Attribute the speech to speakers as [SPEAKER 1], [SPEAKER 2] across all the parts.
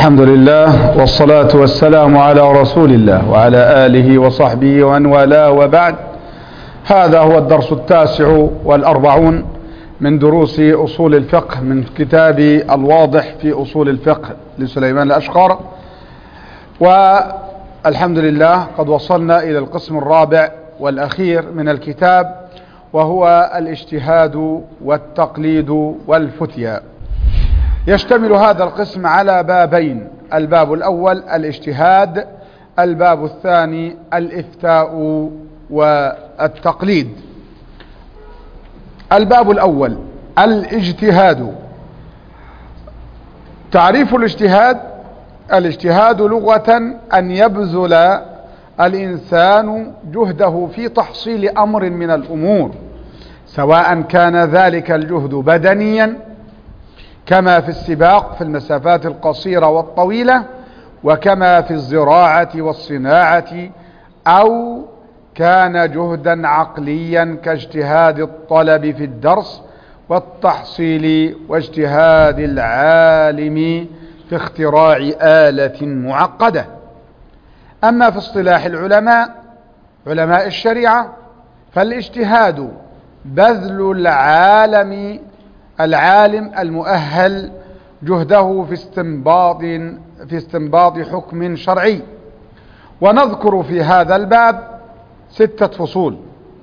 [SPEAKER 1] الحمد لله والصلاة والسلام على رسول الله وعلى آله وصحبه ومن والاه وبعد هذا هو الدرس التاسع والأربعون من دروس أصول الفقه من كتاب الواضح في أصول الفقه لسليمان الأشقر والحمد لله قد وصلنا إلى القسم الرابع والأخير من الكتاب وهو الاجتهاد والتقليد والفتيا يشتمل هذا القسم على بابين الباب الأول الاجتهاد الباب الثاني الإفتاء والتقليد الباب الأول الاجتهاد تعريف الاجتهاد الاجتهاد لغة أن يبذل الإنسان جهده في تحصيل أمر من الأمور سواء كان ذلك الجهد بدنيا كما في السباق في المسافات القصيرة والطويلة وكما في الزراعة والصناعة أو كان جهدا عقليا كاجتهاد الطلب في الدرس والتحصيل واجتهاد العالم في اختراع آلة معقدة أما في اصطلاح العلماء علماء الشريعة فالاجتهاد بذل العالم العالم المؤهل جهده في استنباط في استنباط حكم شرعي ونذكر في هذا الباب ستة فصول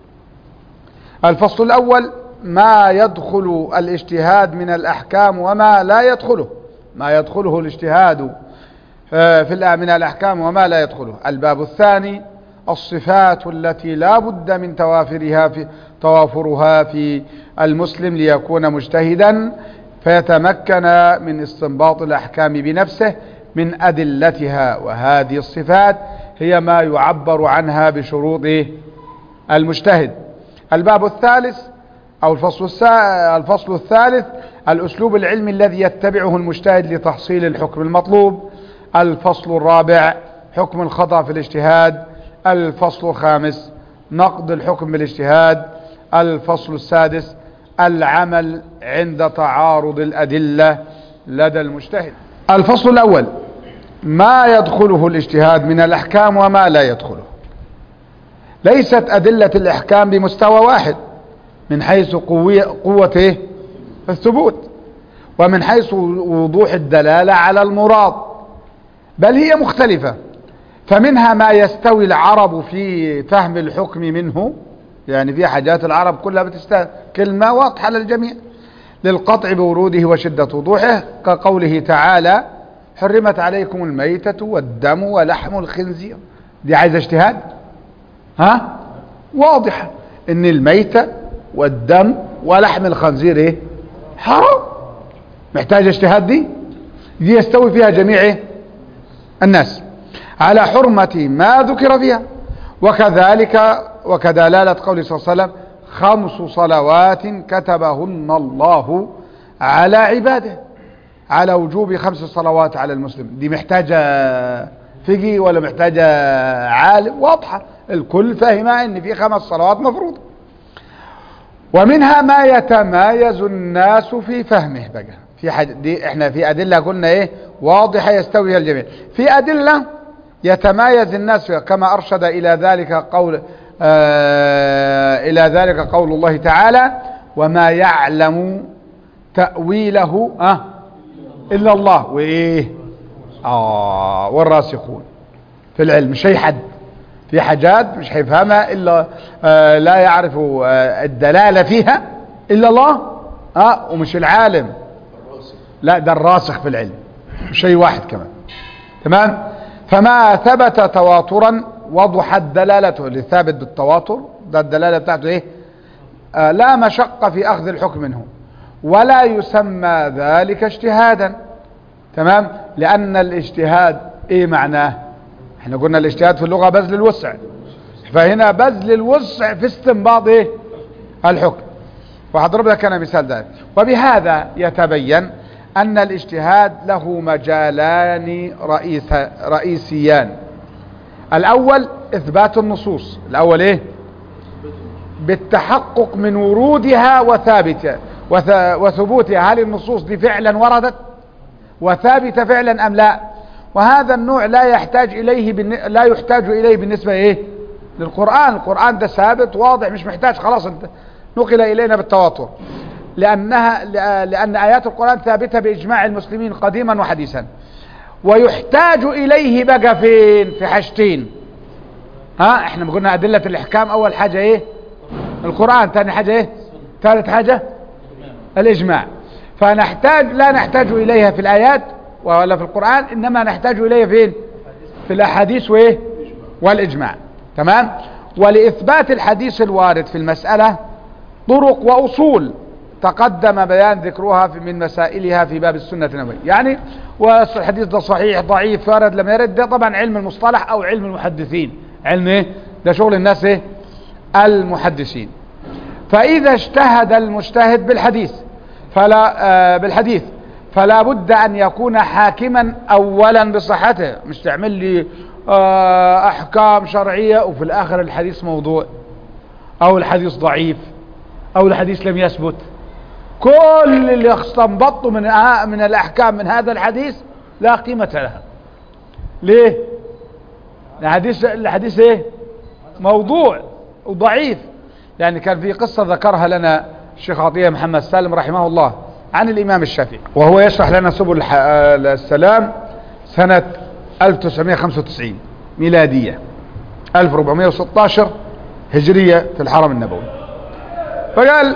[SPEAKER 1] الفصل الأول ما يدخل الاجتهاد من الأحكام وما لا يدخله ما يدخله الاجتهاد في من الأحكام وما لا يدخله الباب الثاني الصفات التي لا بد من توافرها في توافرها في المسلم ليكون مجتهدا فيتمكن من استنباط الأحكام بنفسه من أدلتها وهذه الصفات هي ما يعبر عنها بشروط المجتهد الباب الثالث أو الفصل, الفصل الثالث الأسلوب العلمي الذي يتبعه المجتهد لتحصيل الحكم المطلوب الفصل الرابع حكم الخطأ في الاجتهاد الفصل الخامس نقد الحكم بالاجتهاد الفصل السادس العمل عند تعارض الأدلة لدى المجتهد الفصل الأول ما يدخله الاجتهاد من الأحكام وما لا يدخله ليست أدلة الإحكام بمستوى واحد من حيث قوة, قوة الثبوت ومن حيث وضوح الدلالة على المراد بل هي مختلفة فمنها ما يستوي العرب في فهم الحكم منه يعني في حاجات العرب كلها بتستوي كلمة واضحة للجميع للقطع بوروده وشدة وضوحه كقوله تعالى حرمت عليكم الميتة والدم ولحم الخنزير دي عايزة اجتهاد ها واضحة ان الميتة والدم ولحم الخنزير ايه حرام محتاج اجتهاد دي دي يستوي فيها جميع إيه؟ الناس على حرمة ما ذكر فيها وكذلك وكدلالة قوله صلى الله عليه وسلم خمس صلوات كتبهن الله على عباده على وجوب خمس صلوات على المسلم دي محتاجة فقه ولا محتاجة عالم واضحة الكل فاهمة ان في خمس صلوات مفروضة ومنها ما يتمايز الناس في فهمه بقى في حد دي احنا في ادله قلنا ايه واضحه يستوي الجميع في ادله يتمايز الناس فيها كما ارشد الى ذلك قول آه الى ذلك قول الله تعالى وما يعلم تاويله آه الا الله وايه اه والراسخون في العلم مش اي حد في حاجات مش هيفهمها الا آه لا يعرف آه الدلاله فيها الا الله اه ومش العالم لا ده الراسخ في العلم شيء واحد كمان تمام فما ثبت تواترا وضحت دلالته اللي ثابت بالتواتر ده الدلالة بتاعته ايه آه لا مشقة في اخذ الحكم منه ولا يسمى ذلك اجتهادا تمام لان الاجتهاد ايه معناه احنا قلنا الاجتهاد في اللغة بذل الوسع فهنا بذل الوسع في استنباط ايه الحكم وهضرب لك انا مثال ذلك وبهذا يتبين أن الاجتهاد له مجالان رئيس رئيسيان الأول إثبات النصوص الأول إيه بالتحقق من ورودها وثابتها وثبوتها هل النصوص دي فعلا وردت وثابتة فعلا أم لا وهذا النوع لا يحتاج إليه بالن... لا يحتاج إليه بالنسبة إيه للقرآن القرآن ده ثابت واضح مش محتاج خلاص انت نقل إلينا بالتواتر لأنها لأن آيات القرآن ثابتة بإجماع المسلمين قديما وحديثا ويحتاج إليه بقى فين في حاجتين ها احنا قلنا أدلة الإحكام أول حاجة إيه القرآن ثاني حاجة إيه ثالث حاجة الإجماع فنحتاج لا نحتاج إليها في الآيات ولا في القرآن إنما نحتاج إليها فين في الأحاديث وإيه والإجماع تمام ولإثبات الحديث الوارد في المسألة طرق وأصول تقدم بيان ذكرها في من مسائلها في باب السنة النبوية يعني والحديث ده صحيح ضعيف وارد لم يرد ده طبعا علم المصطلح أو علم المحدثين علم إيه ده شغل الناس إيه المحدثين فإذا اجتهد المجتهد بالحديث فلا آه بالحديث فلا بد أن يكون حاكما أولا بصحته مش تعمل لي آه أحكام شرعية وفي الآخر الحديث موضوع أو الحديث ضعيف أو الحديث لم يثبت كل اللي استنبطه من من الأحكام من هذا الحديث لا قيمة لها ليه الحديث الحديث ايه موضوع وضعيف يعني كان في قصة ذكرها لنا الشيخ عطية محمد سالم رحمه الله عن الإمام الشافعي وهو يشرح لنا سبل السلام سنة 1995 ميلادية 1416 هجرية في الحرم النبوي فقال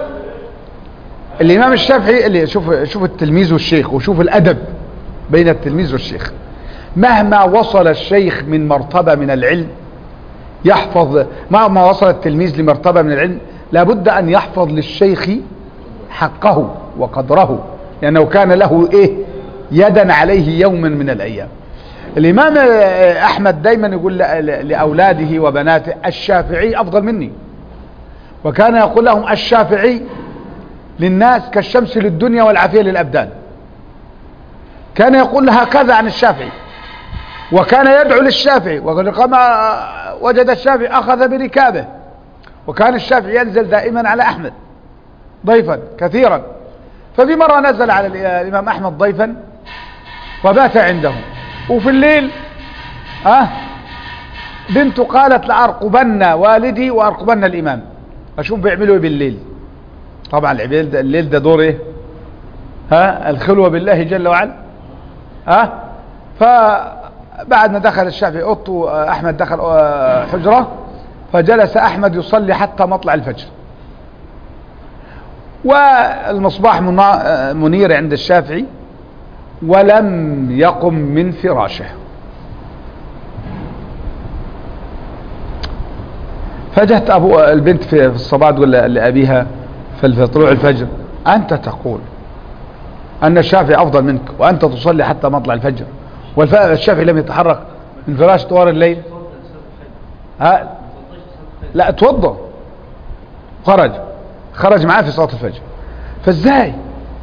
[SPEAKER 1] الإمام الشافعي اللي شوف شوف التلميذ والشيخ وشوف الأدب بين التلميذ والشيخ مهما وصل الشيخ من مرتبة من العلم يحفظ مهما وصل التلميذ لمرتبة من العلم لابد أن يحفظ للشيخ حقه وقدره لأنه كان له إيه يدا عليه يوما من الأيام الإمام أحمد دايما يقول لأولاده وبناته الشافعي أفضل مني وكان يقول لهم الشافعي للناس كالشمس للدنيا والعافية للأبدان كان يقول هكذا عن الشافعي وكان يدعو للشافعي وقد قام وجد الشافعي أخذ بركابه وكان الشافعي ينزل دائما على أحمد ضيفا كثيرا ففي مرة نزل على الإمام أحمد ضيفا وبات عنده وفي الليل ها بنته قالت لأرقبن والدي وأرقبن الإمام أشوف بيعملوا بالليل طبعا الليل ده, الليل ده دور ايه ها الخلوة بالله جل وعلا ها فبعد ما دخل الشافعي اوضته احمد دخل حجرة فجلس احمد يصلي حتى مطلع الفجر والمصباح منير عند الشافعي ولم يقم من فراشه فجأت أبو البنت في الصباح تقول لأبيها في طلوع الفجر أنت تقول أن الشافعي أفضل منك وأنت تصلي حتى مطلع الفجر والشافعي لم يتحرك من فراش طوال الليل ها لا اتوضى خرج خرج معاه في صلاة الفجر فازاي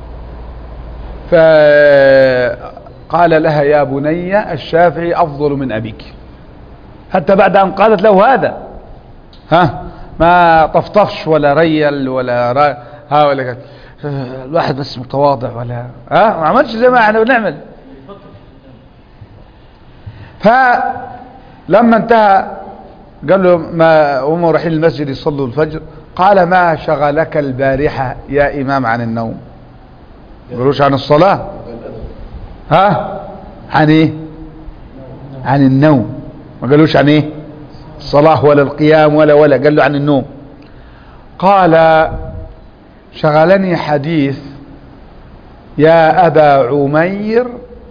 [SPEAKER 1] فقال لها يا بني الشافعي أفضل من أبيك حتى بعد أن قالت له هذا ها ما طفطفش ولا ريل ولا را ها ولا كده الواحد بس متواضع ولا ها ما عملش زي ما احنا بنعمل فلما انتهى قال له ما هم رايحين المسجد يصلوا الفجر قال ما شغلك البارحة يا إمام عن النوم قالوش عن الصلاة ها عن ايه عن النوم ما قالوش عن ايه الصلاة ولا القيام ولا ولا قال له عن النوم قال شغلني حديث يا أبا عمير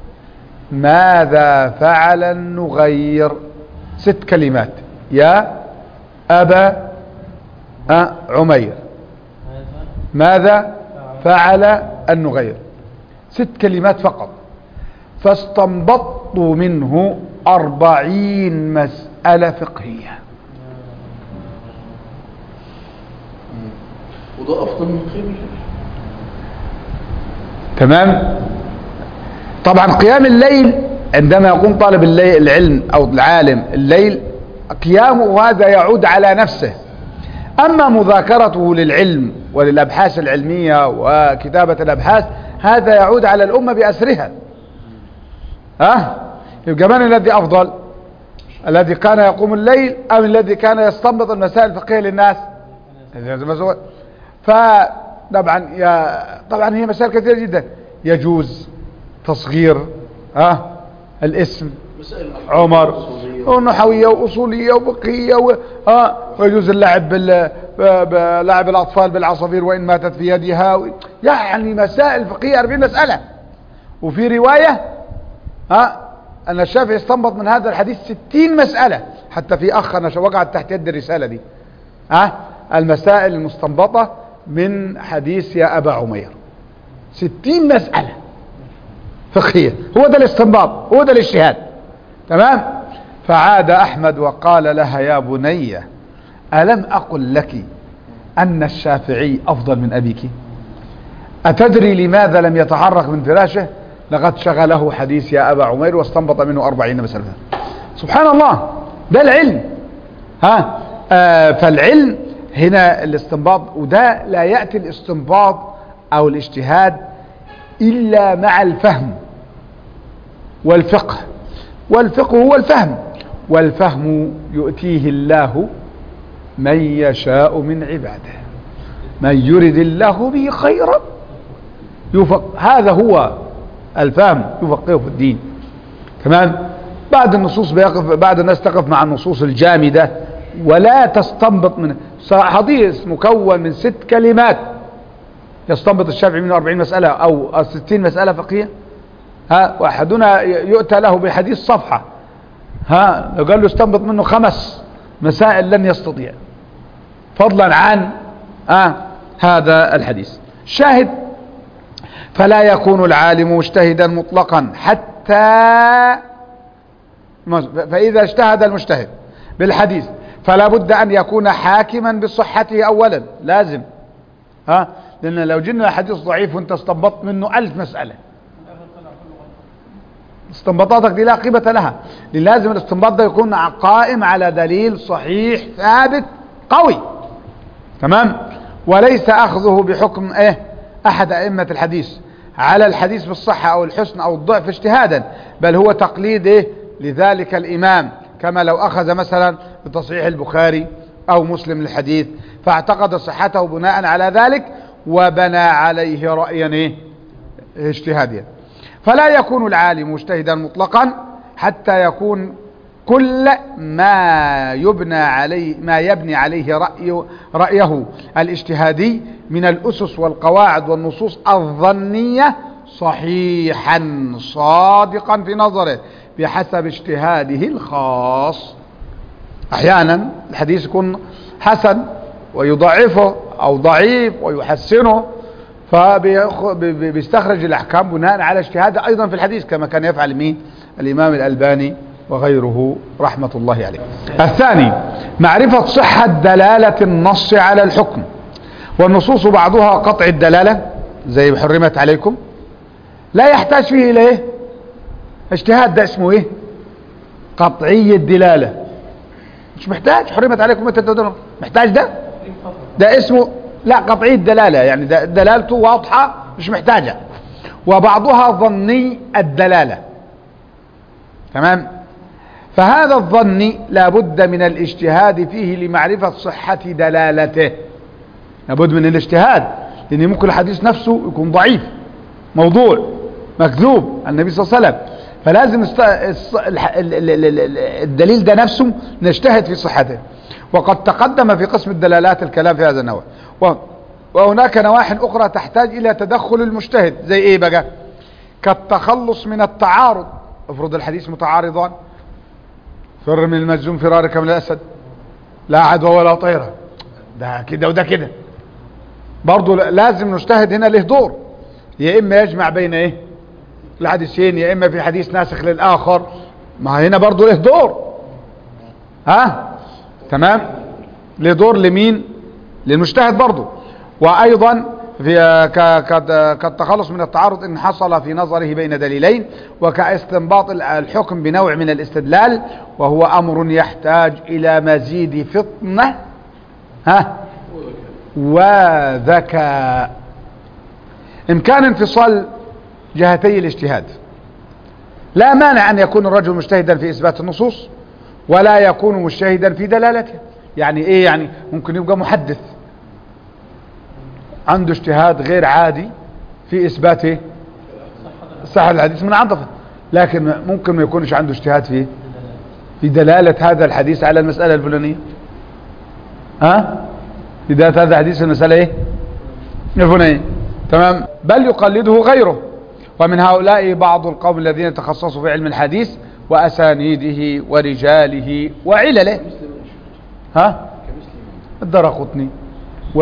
[SPEAKER 1] ماذا فعل النغير ست كلمات يا أبا عمير ماذا فعل النغير ست كلمات فقط فاستنبطت منه أربعين مسألة فقهية
[SPEAKER 2] وده أفضل من قيام
[SPEAKER 1] تمام طبعا قيام الليل عندما يقوم طالب الليل العلم أو العالم الليل قيامه هذا يعود على نفسه أما مذاكرته للعلم وللأبحاث العلمية وكتابة الأبحاث هذا يعود على الأمة بأسرها ها يبقى من الذي افضل الذي كان يقوم الليل ام الذي كان يستنبط المسائل الفقهيه للناس فطبعا يا طبعا هي مسائل كثيره جدا يجوز تصغير ها الاسم عمر ونحوية وأصولية وفقهية و... ها ويجوز اللعب بال... بلعب الأطفال بالعصافير وإن ماتت في يدها و... يعني مسائل فقهية 40 مسألة وفي رواية ها أن الشافعي استنبط من هذا الحديث 60 مسألة حتى في أخ أنا وقعت تحت يد الرسالة دي ها المسائل المستنبطة من حديث يا أبا عمير 60 مسألة فقهية هو ده الاستنباط هو ده الاجتهاد تمام فعاد أحمد وقال لها يا بني ألم أقل لك أن الشافعي أفضل من أبيك أتدري لماذا لم يتحرك من فراشه لقد شغله حديث يا أبا عمير واستنبط منه أربعين مسألة سبحان الله ده العلم ها آه فالعلم هنا الاستنباط وده لا يأتي الاستنباط أو الاجتهاد إلا مع الفهم والفقه والفقه هو الفهم والفهم يؤتيه الله من يشاء من عباده من يرد الله به خيرا يفق هذا هو الفهم يفقهه في الدين تمام بعد النصوص بيقف بعد الناس تقف مع النصوص الجامدة ولا تستنبط من حديث مكون من ست كلمات يستنبط الشافعي منه 40 مسألة أو 60 مسألة فقهية ها واحدنا يؤتى له بحديث صفحة ها لو قال له استنبط منه خمس مسائل لن يستطيع فضلا عن آه هذا الحديث شاهد فلا يكون العالم مجتهدا مطلقا حتى فإذا اجتهد المجتهد بالحديث فلا بد أن يكون حاكما بصحته أولا لازم ها لأن لو جينا حديث ضعيف وانت استنبطت منه ألف مسألة استنباطاتك دي لا قيمة لها لازم الاستنباط ده يكون قائم على دليل صحيح ثابت قوي تمام وليس أخذه بحكم ايه أحد أئمة الحديث على الحديث بالصحة أو الحسن أو الضعف اجتهادا بل هو تقليد ايه لذلك الإمام كما لو أخذ مثلا بتصحيح البخاري أو مسلم الحديث فاعتقد صحته بناء على ذلك وبنى عليه رأيا ايه اجتهاديا فلا يكون العالم مجتهدا مطلقا حتى يكون كل ما يبنى عليه ما يبني عليه رأي رأيه الاجتهادي من الأسس والقواعد والنصوص الظنية صحيحا صادقا في نظره بحسب اجتهاده الخاص احيانا الحديث يكون حسن ويضعفه او ضعيف ويحسنه فبيستخرج الاحكام بناء على اجتهاده ايضا في الحديث كما كان يفعل مين الامام الالباني وغيره رحمة الله عليه الثاني معرفة صحة دلالة النص على الحكم والنصوص بعضها قطع الدلالة زي حرمت عليكم لا يحتاج فيه الى ايه اجتهاد ده اسمه ايه قطعي الدلالة مش محتاج حرمت عليكم متى تدون محتاج ده ده اسمه لا قطعي الدلالة يعني ده دلالته واضحة مش محتاجة وبعضها ظني الدلالة تمام فهذا الظن لابد من الاجتهاد فيه لمعرفة صحة دلالته لابد من الاجتهاد لأن ممكن الحديث نفسه يكون ضعيف موضوع مكذوب النبي صلى الله عليه وسلم فلازم است... الدليل ده نفسه نجتهد في صحته وقد تقدم في قسم الدلالات الكلام في هذا النوع و... وهناك نواحي أخرى تحتاج إلى تدخل المجتهد زي إيه بقى كالتخلص من التعارض افرض الحديث متعارضان فر من المجزوم فرارك من الأسد لا عدوى ولا طيرة ده كده وده كده برضو لازم نجتهد هنا له دور يا إما يجمع بين إيه الحديثين يا إما في حديث ناسخ للآخر ما هنا برضو له دور ها تمام له دور لمين للمجتهد برضو وأيضا في كالتخلص من التعارض إن حصل في نظره بين دليلين وكاستنباط الحكم بنوع من الاستدلال وهو أمر يحتاج إلى مزيد فطنة ها وذكاء إمكان انفصال جهتي الاجتهاد لا مانع أن يكون الرجل مجتهدا في إثبات النصوص ولا يكون مجتهدا في دلالتها يعني إيه يعني ممكن يبقى محدث عنده اجتهاد غير عادي في إثبات إيه؟ صحة الحديث من عطفه لكن ممكن ما يكونش عنده اجتهاد في في دلالة هذا الحديث على المسألة الفلانية ها في دلالة هذا الحديث المسألة ايه الفلانية تمام بل يقلده غيره ومن هؤلاء بعض القوم الذين تخصصوا في علم الحديث وأسانيده ورجاله وعلله ها الدرقطني و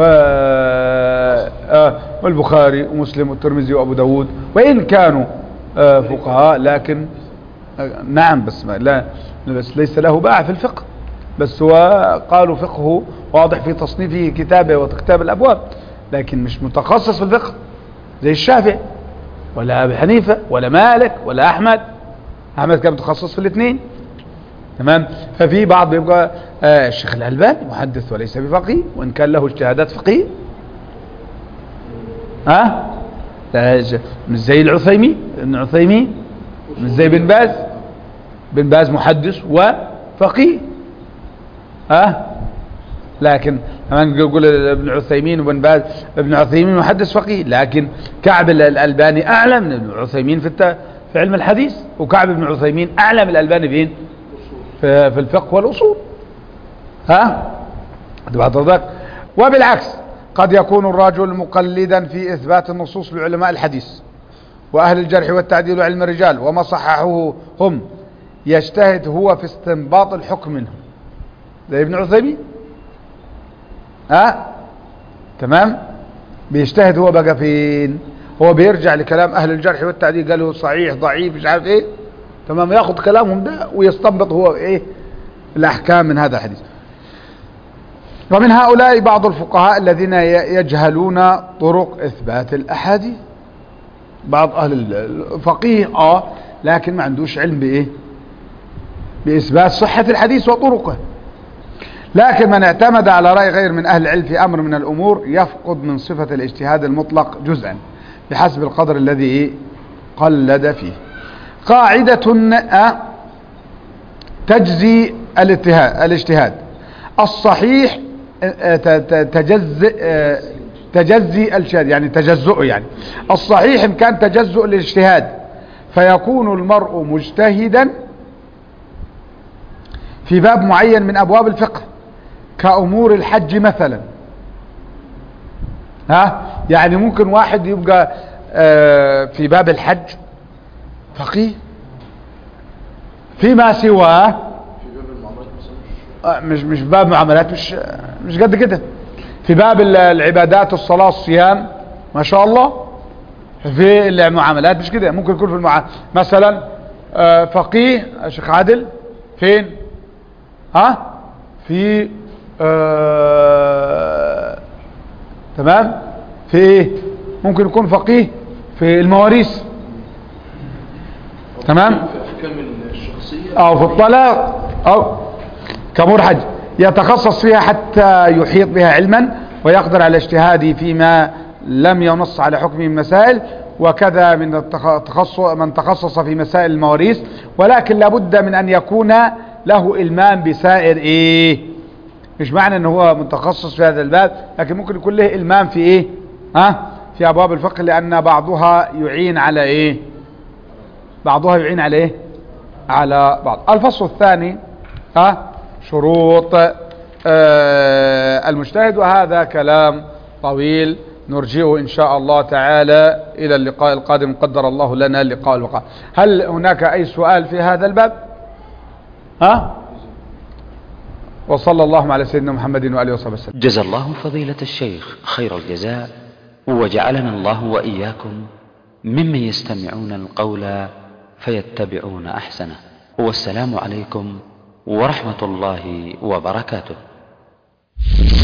[SPEAKER 1] آه والبخاري ومسلم والترمذي وابو داود وان كانوا آه فقهاء لكن آه نعم بس ما لا بس ليس له باع في الفقه بس هو قالوا فقهه واضح في تصنيفه كتابه وكتاب الابواب لكن مش متخصص في الفقه زي الشافعي ولا ابي حنيفه ولا مالك ولا احمد احمد كان متخصص في الاثنين تمام ففي بعض بيبقى آه الشيخ الألباني محدث وليس بفقيه وإن كان له اجتهادات فقهية ها مش زي العثيمي ابن عثيمين مش زي بن باز بن باز محدث وفقيه ها لكن كمان يقول ابن عثيمين وابن باز ابن عثيمين محدث فقيه لكن كعب الألباني أعلى من ابن عثيمين في في علم الحديث وكعب بن عثيمين أعلى من الألباني فين في, في الفقه والأصول ها بعد وبالعكس قد يكون الرجل مقلدا في إثبات النصوص لعلماء الحديث وأهل الجرح والتعديل وعلم الرجال وما صححوه هم يجتهد هو في استنباط الحكم منهم زي ابن عثيمين ها تمام بيجتهد هو بقى فين هو بيرجع لكلام أهل الجرح والتعديل قالوا صحيح ضعيف مش عارف ايه تمام ياخذ كلامهم ده ويستنبط هو ايه الاحكام من هذا الحديث ومن هؤلاء بعض الفقهاء الذين يجهلون طرق اثبات الاحاديث بعض اهل الفقيه اه لكن ما عندوش علم بايه باثبات صحة الحديث وطرقه لكن من اعتمد على رأي غير من اهل العلم في امر من الامور يفقد من صفة الاجتهاد المطلق جزءا بحسب القدر الذي إيه قلد فيه قاعدة تجزي الاجتهاد الصحيح تجزئ تجزي الاجتهاد يعني تجزؤه يعني الصحيح إن كان تجزؤ الاجتهاد فيكون المرء مجتهدا في باب معين من أبواب الفقه كأمور الحج مثلا ها يعني ممكن واحد يبقى في باب الحج فقيه فيما سواه مش مش باب معاملات مش مش قد كده في باب العبادات الصلاة الصيام ما شاء الله في المعاملات مش كده ممكن يكون في المع... مثلا فقيه شيخ عادل فين ها في آه تمام في ايه ممكن يكون فقيه في المواريث تمام
[SPEAKER 2] في احكام الشخصيه
[SPEAKER 1] او في الطلاق او كامور حج يتخصص فيها حتى يحيط بها علما ويقدر على اجتهاده فيما لم ينص على حكم من مسائل وكذا من التخصص من تخصص في مسائل المواريث ولكن لابد من ان يكون له المام بسائر ايه مش معنى ان هو متخصص في هذا الباب لكن ممكن يكون له المام في ايه ها في ابواب الفقه لان بعضها يعين على ايه بعضها يعين على ايه على بعض الفصل الثاني ها شروط آه المجتهد وهذا كلام طويل نرجئه إن شاء الله تعالى إلى اللقاء القادم قدر الله لنا اللقاء القادم هل هناك أي سؤال في هذا الباب ها وصلى الله على سيدنا محمد وآله وصحبه وسلم
[SPEAKER 3] جزى الله فضيلة الشيخ خير الجزاء وجعلنا الله وإياكم ممن يستمعون القول فيتبعون أحسنه والسلام عليكم ورحمة الله وبركاته